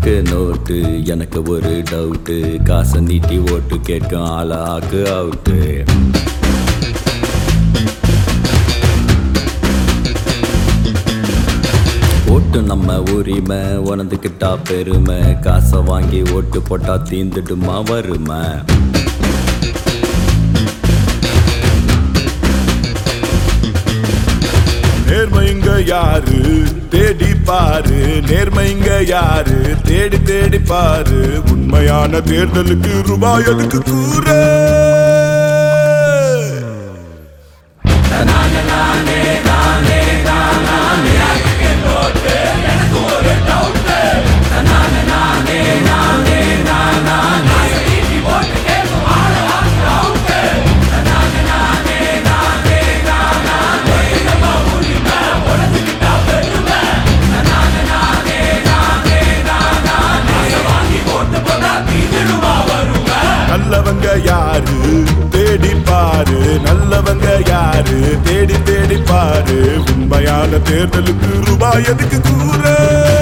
நாக்கு நோட்டு எனக்கு ஒரு டவுட்டு காசை நீட்டி ஓட்டு கேட்கும் ஆளாக்கு அவுட்டு ஓட்டு நம்ம உரிமை உணர்ந்துக்கிட்டா பெருமை காசை வாங்கி ஓட்டு போட்டா தீந்துடுமா வறுமை நேர்மைங்க யாரு தேடி பாரு நேர்மைங்க யாரு தேடி தேடி பாரு உண்மையான தேர்தலுக்கு ரூபாய் எதுக்கு கூற நல்லவங்க யாரு தேடி பாரு நல்லவங்க யாரு தேடி தேடி பாரு உண்மையான தேர்தலுக்கு ரூபாய் எதுக்கு கூற